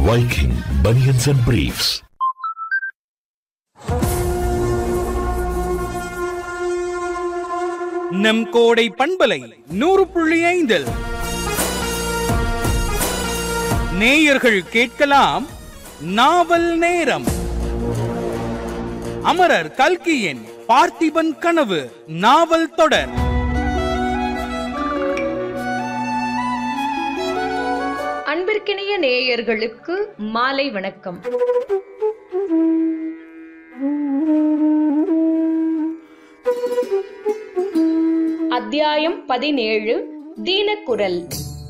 Viking Bunions and Briefs. நம் கோடை பண்பலை நூறு புள்ளி ஐந்தில் நேயர்கள் கேட்கலாம் நாவல் நேரம் அமரர் கல்கியின் பார்த்திபன் கனவு நாவல் தொடர் அன்பிற்கினிய நேயர்களுக்கு மாலை வணக்கம் அத்தியாயம் பதினேழு தீனக்குரல்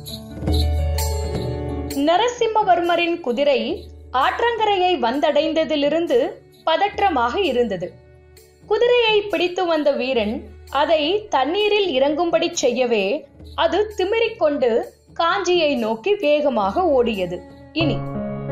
நரசிம்மவர்மரின் குதிரை ஆற்றங்கரையை வந்தடைந்ததிலிருந்து பதற்றமாக இருந்தது குதிரையை பிடித்து வந்த வீரன் அதை தண்ணீரில் இறங்கும்படி செய்யவே அது திமிரிக் கொண்டு காஞ்சியை நோக்கி வேகமாக ஓடியது இனி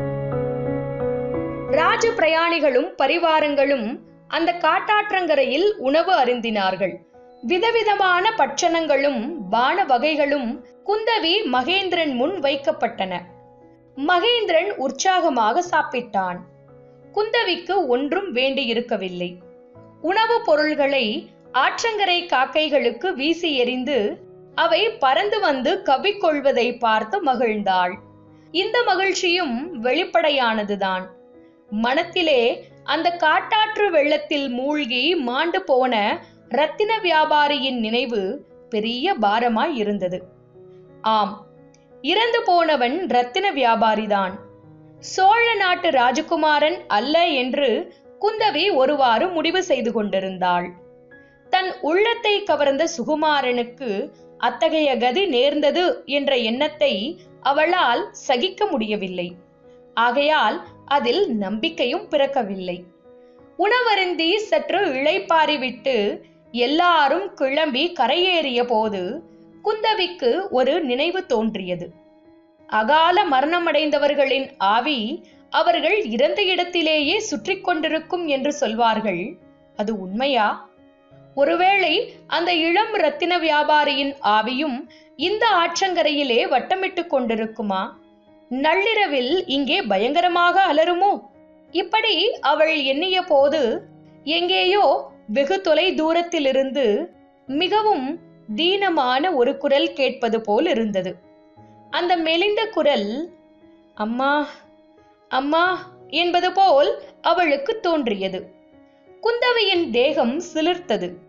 ராஜ பிரயாணிகளும் பரிவாரங்களும் அந்த காட்டாற்றங்கரையில் உணவு அருந்தினார்கள் விதவிதமான பட்சணங்களும் பான வகைகளும் குந்தவி மகேந்திரன் முன் வைக்கப்பட்டன மகேந்திரன் உற்சாகமாக சாப்பிட்டான் குந்தவிக்கு ஒன்றும் வேண்டியிருக்கவில்லை உணவுப் பொருள்களை ஆற்றங்கரை காக்கைகளுக்கு வீசி எறிந்து அவை பறந்து வந்து கவ்விக்கொள்வதை பார்த்து மகிழ்ந்தாள் இந்த மகிழ்ச்சியும் வெளிப்படையானதுதான் மனத்திலே அந்த காட்டாற்று வெள்ளத்தில் மூழ்கி மாண்டு போன ரத்தின வியாபாரியின் நினைவு பெரிய பாரமாய் இருந்தது ஆம் இறந்து போனவன் ரத்தின வியாபாரிதான் சோழ நாட்டு ராஜகுமாரன் அல்ல என்று குந்தவி ஒருவாறு முடிவு செய்து கொண்டிருந்தாள் தன் உள்ளத்தை கவர்ந்த சுகுமாரனுக்கு அத்தகைய கதி நேர்ந்தது என்ற எண்ணத்தை அவளால் சகிக்க முடியவில்லை ஆகையால் அதில் நம்பிக்கையும் பிறக்கவில்லை உணவருந்தி சற்று இளைப்பாறிவிட்டு எல்லாரும் கிளம்பி கரையேறிய போது குந்தவிக்கு ஒரு நினைவு தோன்றியது அகால மரணமடைந்தவர்களின் ஆவி அவர்கள் இறந்த இடத்திலேயே சுற்றி கொண்டிருக்கும் என்று சொல்வார்கள் அது உண்மையா ஒருவேளை அந்த இளம் ரத்தின வியாபாரியின் ஆவியும் இந்த ஆற்றங்கரையிலே வட்டமிட்டு கொண்டிருக்குமா நள்ளிரவில் இங்கே பயங்கரமாக அலருமோ இப்படி அவள் எண்ணிய போது எங்கேயோ வெகு தொலை தூரத்திலிருந்து மிகவும் தீனமான ஒரு குரல் கேட்பது போல் இருந்தது அந்த மெலிந்த குரல் அம்மா அம்மா என்பது போல் அவளுக்கு தோன்றியது குந்தவையின் தேகம் சிலிர்த்தது